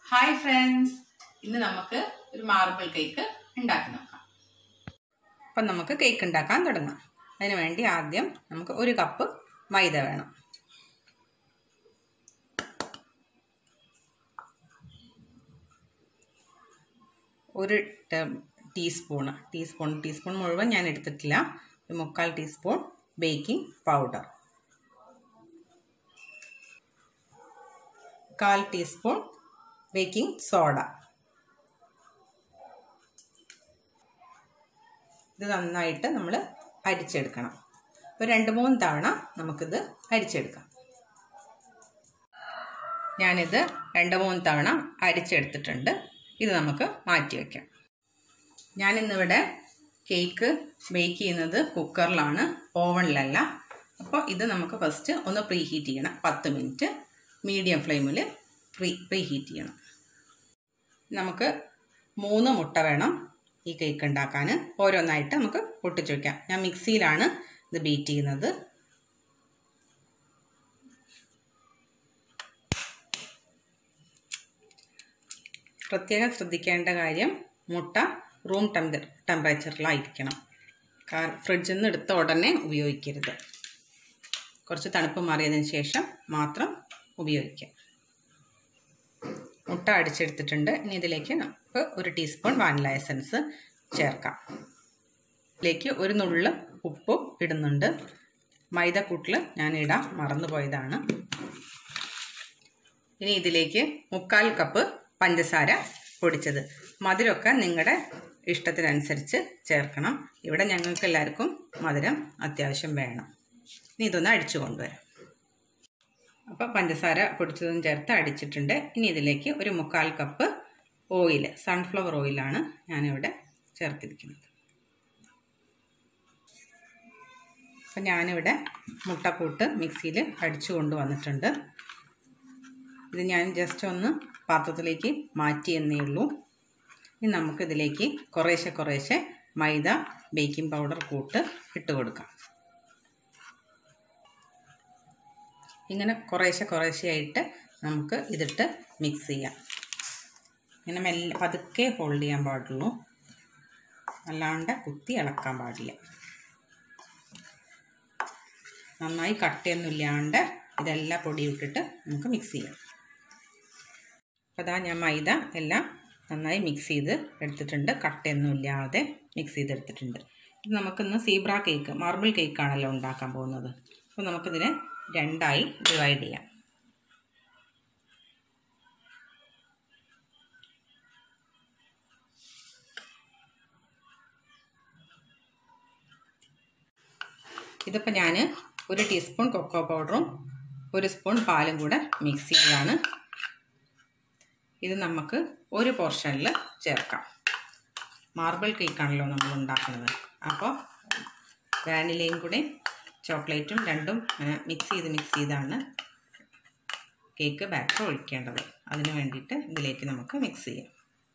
hi friends ഇന്ന് നമുക്ക് ഒരു മാർബിൾ കേക്ക് ഉണ്ടാക്കി നോക്കാം അപ്പം നമുക്ക് കേക്ക് ഉണ്ടാക്കാൻ തുടങ്ങാം അതിന് വേണ്ടി ആദ്യം നമുക്ക് ഒരു കപ്പ് മൈദ വേണം ഒരു ടീസ്പൂണ് ടീസ്പൂൺ ടീസ്പൂൺ മുഴുവൻ ഞാൻ എടുത്തിട്ടില്ല ഒരു മുക്കാൽ ടീസ്പൂൺ ബേക്കിംഗ് പൗഡർ കാൽ ടീസ്പൂൺ ബേക്കിംഗ് സോഡ ഇത് നന്നായിട്ട് നമ്മൾ അരിച്ചെടുക്കണം ഒരു രണ്ട് മൂന്ന് തവണ നമുക്കിത് അരിച്ചെടുക്കാം ഞാനിത് രണ്ട് മൂന്ന് തവണ അരിച്ചെടുത്തിട്ടുണ്ട് ഇത് നമുക്ക് മാറ്റി വയ്ക്കാം ഞാനിന്നിവിടെ കേക്ക് ബേക്ക് ചെയ്യുന്നത് കുക്കറിലാണ് ഓവണിലല്ല അപ്പോൾ ഇത് നമുക്ക് ഫസ്റ്റ് ഒന്ന് പ്രീ ഹീറ്റ് ചെയ്യണം പത്ത് മിനിറ്റ് മീഡിയം ഫ്ലെയിമിൽ പ്രീ പ്രീ ഹീറ്റ് ചെയ്യണം നമുക്ക് മൂന്ന് മുട്ട വേണം ഈ കേക്ക് ഉണ്ടാക്കാൻ ഓരോന്നായിട്ട് നമുക്ക് പൊട്ടിച്ച് വയ്ക്കാം ഞാൻ മിക്സിയിലാണ് ഇത് ബീറ്റ് ചെയ്യുന്നത് പ്രത്യേകം ശ്രദ്ധിക്കേണ്ട കാര്യം മുട്ട റൂം ടെമ്പ ടെമ്പറേച്ചറിലായിരിക്കണം കാരണം ഫ്രിഡ്ജിൽ നിന്ന് എടുത്ത ഉടനെ ഉപയോഗിക്കരുത് കുറച്ച് തണുപ്പ് മാറിയതിന് ശേഷം മാത്രം ഉപയോഗിക്കാം മുട്ട അടിച്ചെടുത്തിട്ടുണ്ട് ഇനി ഇതിലേക്ക് നമുക്ക് ഒരു ടീസ്പൂൺ വാനില എസൻസ് ചേർക്കാം ഇതിലേക്ക് ഒരു നുള്ള് ഉപ്പ് ഇടുന്നുണ്ട് മൈദക്കൂട്ടിൽ ഞാൻ ഇടാൻ മറന്നുപോയതാണ് ഇനി ഇതിലേക്ക് മുക്കാൽ കപ്പ് പഞ്ചസാര പൊടിച്ചത് മധുരമൊക്കെ നിങ്ങളുടെ ഇഷ്ടത്തിനനുസരിച്ച് ചേർക്കണം ഇവിടെ ഞങ്ങൾക്ക് എല്ലാവർക്കും മധുരം അത്യാവശ്യം വേണം ഇനി ഇതൊന്ന് അടിച്ചു കൊണ്ടുവരാം അപ്പോൾ പഞ്ചസാര പൊടിച്ചതും ചേർത്ത് അടിച്ചിട്ടുണ്ട് ഇനി ഇതിലേക്ക് ഒരു മുക്കാൽ കപ്പ് ഓയിൽ സൺഫ്ലവർ ഓയിലാണ് ഞാനിവിടെ ചേർത്തിരിക്കുന്നത് അപ്പം ഞാനിവിടെ മുട്ടക്കൂട്ട് മിക്സിയിൽ അടിച്ചു കൊണ്ടുവന്നിട്ടുണ്ട് ഇത് ഞാൻ ജസ്റ്റ് ഒന്ന് പാത്രത്തിലേക്ക് മാറ്റി എന്നേ ഉള്ളൂ ഇനി നമുക്കിതിലേക്ക് കുറേശ്ശെ കുറേശ്ശെ മൈദ ബേക്കിംഗ് പൗഡർ കൂട്ട് ഇട്ട് കൊടുക്കാം ഇങ്ങനെ കുറേശ്ശെ കുറേശ്ശെയായിട്ട് നമുക്ക് ഇതിട്ട് മിക്സ് ചെയ്യാം ഇങ്ങനെ മെല്ലെ പതുക്കെ ഹോൾഡ് ചെയ്യാൻ പാടുള്ളൂ അല്ലാണ്ട് കുത്തി ഇളക്കാൻ പാടില്ല നന്നായി കട്ടയൊന്നും ഇല്ലാണ്ട് ഇതെല്ലാം പൊടി ഇട്ടിട്ട് നമുക്ക് മിക്സ് ചെയ്യാം അപ്പോൾ അതാ ഞാൻ മൈദ എല്ലാം നന്നായി മിക്സ് ചെയ്ത് എടുത്തിട്ടുണ്ട് കട്ടയൊന്നും ഇല്ലാതെ മിക്സ് ചെയ്തെടുത്തിട്ടുണ്ട് ഇത് നമുക്കിന്ന് സീബ്ര കേക്ക് മാർബിൾ കേക്കാണല്ലോ ഉണ്ടാക്കാൻ പോകുന്നത് അപ്പോൾ നമുക്കിതിനെ രണ്ടായി ഡിവൈഡ് ചെയ്യാം ഇതിപ്പോൾ ഞാൻ ഒരു ടീസ്പൂൺ കൊക്കോ പൗഡറും ഒരു സ്പൂൺ പാലും കൂടെ മിക്സ് ചെയ്തതാണ് ഇത് നമുക്ക് ഒരു പോർഷനിൽ ചേർക്കാം മാർബിൾ കേക്കാണല്ലോ നമ്മൾ ഉണ്ടാക്കുന്നത് അപ്പോൾ വാനിലയും കൂടി ചോക്ലേറ്റും രണ്ടും മിക്സ് ചെയ്ത് മിക്സ് ചെയ്താണ് കേക്ക് ബാറ്റർ ഒഴിക്കേണ്ടത് അതിന് വേണ്ടിയിട്ട് ഇതിലേക്ക് നമുക്ക് മിക്സ് ചെയ്യാം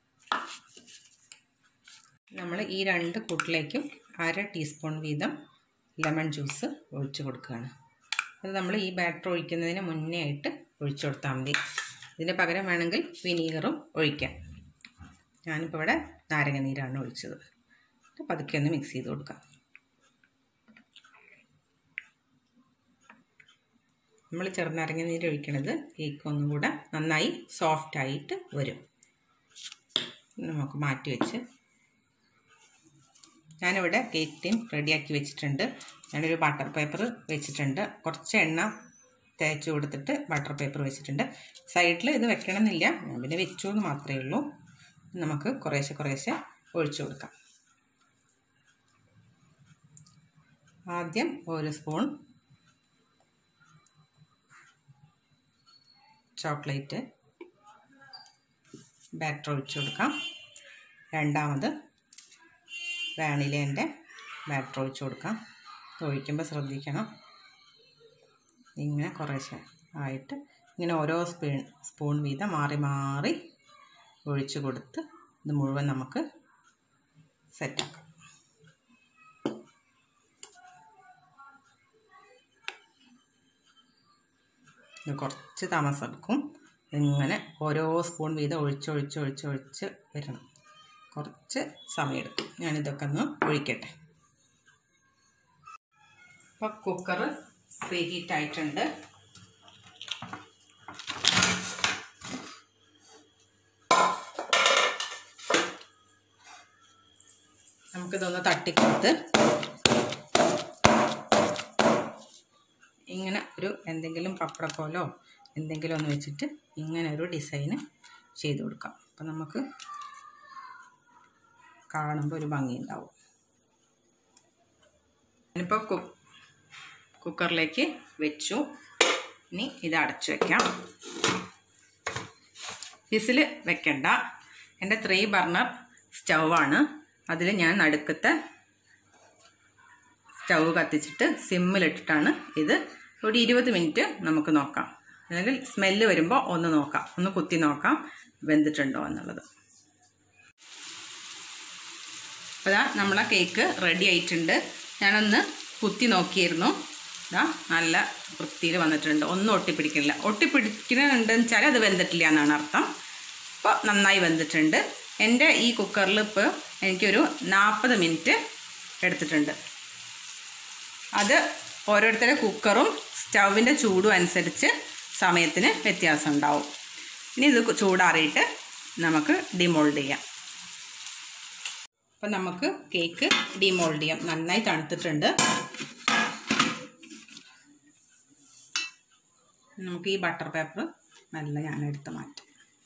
നമ്മൾ ഈ രണ്ട് കൂട്ടിലേക്കും അര ടീസ്പൂൺ വീതം ലെമൺ ജ്യൂസ് ഒഴിച്ച് കൊടുക്കുകയാണ് അത് നമ്മൾ ഈ ബാറ്റർ ഒഴിക്കുന്നതിന് മുന്നേ ആയിട്ട് ഒഴിച്ചു കൊടുത്താൽ മതി ഇതിന് പകരം വേണമെങ്കിൽ വിനീഗറും ഒഴിക്കാം ഞാനിപ്പോൾ ഇവിടെ നാരങ്ങ നീരാണ് ഒഴിച്ചത് പതുക്കെ ഒന്ന് മിക്സ് ചെയ്ത് കൊടുക്കാം നമ്മൾ ചെറുനാരങ്ങ നീര് ഒഴിക്കണത് കേക്ക് ഒന്നും കൂടെ നന്നായി സോഫ്റ്റ് ആയിട്ട് വരും നമുക്ക് മാറ്റി വെച്ച് ഞാനിവിടെ കേക്ക് ടീം റെഡിയാക്കി വെച്ചിട്ടുണ്ട് ഞാനൊരു ബട്ടർ പേപ്പർ വെച്ചിട്ടുണ്ട് കുറച്ച് എണ്ണ തേച്ച് കൊടുത്തിട്ട് ബട്ടർ പേപ്പർ വെച്ചിട്ടുണ്ട് സൈഡിൽ ഇത് വെക്കണമെന്നില്ല ഞാൻ പിന്നെ വെച്ചു എന്ന് മാത്രമേ ഉള്ളൂ നമുക്ക് കുറേശ്ശെ കുറേശ്ശെ ഒഴിച്ചു കൊടുക്കാം ആദ്യം ഒരു സ്പൂൺ ചോക്ലേറ്റ് ബാറ്റർ ഒഴിച്ചു കൊടുക്കാം രണ്ടാമത് വാനിലേൻ്റെ ബാറ്റർ ഒഴിച്ചു കൊടുക്കാം ഒഴിക്കുമ്പോൾ ശ്രദ്ധിക്കണം ഇങ്ങനെ കുറേശ്ശെ ആയിട്ട് ഇങ്ങനെ ഓരോ സ്പൂൺ സ്പൂൺ വീതം മാറി മാറി ഒഴിച്ചു കൊടുത്ത് ഇത് മുഴുവൻ നമുക്ക് സെറ്റാക്കാം ഇത് കുറച്ച് താമസം എടുക്കും ഇങ്ങനെ ഓരോ സ്പൂൺ വീതം ഒഴിച്ച് ഒഴിച്ച് ഒഴിച്ച് ഒഴിച്ച് വരണം കുറച്ച് സമയമെടുക്കും ഞാനിതൊക്കെ ഒന്ന് ഒഴിക്കട്ടെ അപ്പോൾ കുക്കർ പ്രീഹീറ്റ് ആയിട്ടുണ്ട് നമുക്കിതൊന്ന് തട്ടിക്കൊടുത്ത് ഇങ്ങനെ ഒരു എന്തെങ്കിലും പപ്പടക്കോലോ എന്തെങ്കിലും ഒന്ന് വെച്ചിട്ട് ഇങ്ങനെ ഒരു ഡിസൈന് ചെയ്ത് കൊടുക്കാം അപ്പം നമുക്ക് കാണുമ്പോൾ ഒരു ഭംഗി ഉണ്ടാവും ഞാനിപ്പോൾ കു കുക്കറിലേക്ക് വെച്ചു ഇനി ഇത് അടച്ചു വെക്കാം വിസിൽ വെക്കണ്ട എൻ്റെ ത്രീ ബർണർ സ്റ്റൗവാണ് അതിൽ ഞാൻ നടുക്കത്തെ സ്റ്റൗ കത്തിച്ചിട്ട് സിമ്മിലിട്ടിട്ടാണ് ഇത് ഒരു ഇരുപത് മിനിറ്റ് നമുക്ക് നോക്കാം അല്ലെങ്കിൽ സ്മെല്ല് വരുമ്പോൾ ഒന്ന് നോക്കാം ഒന്ന് കുത്തി നോക്കാം വെന്തിട്ടുണ്ടോ എന്നുള്ളത് അപ്പോൾ ഇതാ നമ്മളെ കേക്ക് റെഡി ആയിട്ടുണ്ട് ഞാനൊന്ന് കുത്തി നോക്കിയിരുന്നു ഇതാ നല്ല വൃത്തിയിൽ വന്നിട്ടുണ്ട് ഒന്നും ഒട്ടിപ്പിടിക്കില്ല ഒട്ടിപ്പിടിക്കുന്നുണ്ടെന്ന് വെച്ചാൽ അത് വെന്തിട്ടില്ല എന്നാണ് അർത്ഥം ഇപ്പോൾ നന്നായി വെന്തിട്ടുണ്ട് എൻ്റെ ഈ കുക്കറിൽ ഇപ്പോൾ എനിക്കൊരു നാൽപ്പത് മിനിറ്റ് എടുത്തിട്ടുണ്ട് അത് ഓരോരുത്തരുടെ കുക്കറും സ്റ്റൗവിൻ്റെ ചൂടും അനുസരിച്ച് സമയത്തിന് വ്യത്യാസം ഉണ്ടാവും ഇനി ഇത് ചൂടാറിയിട്ട് നമുക്ക് ഡിമോൾഡ് ചെയ്യാം അപ്പം നമുക്ക് കേക്ക് ഡിമോൾഡ് ചെയ്യാം നന്നായി തണുത്തിട്ടുണ്ട് നമുക്ക് ഈ ബട്ടർ പേപ്പർ നല്ല ഞാൻ എടുത്ത് മാറ്റാം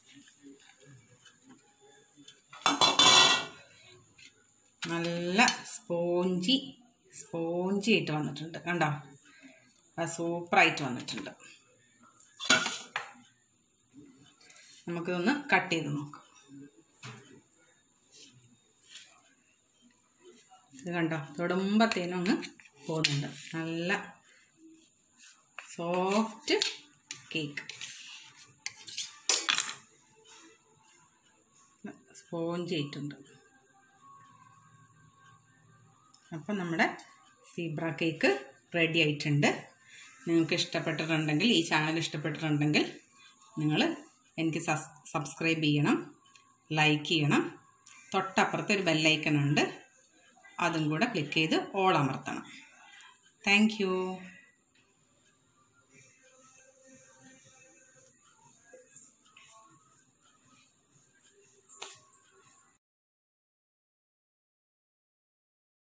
നല്ല സ്പോഞ്ചി സ്പോഞ്ചി ആയിട്ട് വന്നിട്ടുണ്ട് കണ്ടോ സൂപ്പറായിട്ട് വന്നിട്ടുണ്ട് നമുക്കിതൊന്ന് കട്ട് ചെയ്ത് നോക്കാം ഇത് കണ്ടോ തൊടുമ്പത്തേനും അങ്ങ് പോകുന്നുണ്ട് നല്ല സോഫ്റ്റ് കേക്ക് സ്പോഞ്ച് ആയിട്ടുണ്ട് അപ്പം നമ്മുടെ സീബ്ര കേക്ക് റെഡി ആയിട്ടുണ്ട് നിങ്ങൾക്ക് ഇഷ്ടപ്പെട്ടിട്ടുണ്ടെങ്കിൽ ഈ ചാനൽ ഇഷ്ടപ്പെട്ടിട്ടുണ്ടെങ്കിൽ നിങ്ങൾ എനിക്ക് സസ് സബ്സ്ക്രൈബ് ചെയ്യണം ലൈക്ക് ചെയ്യണം തൊട്ടപ്പുറത്ത് ഒരു ബെല്ലൈക്കൺ ഉണ്ട് അതും കൂടെ ക്ലിക്ക് ചെയ്ത് ഓൾ അമർത്തണം താങ്ക്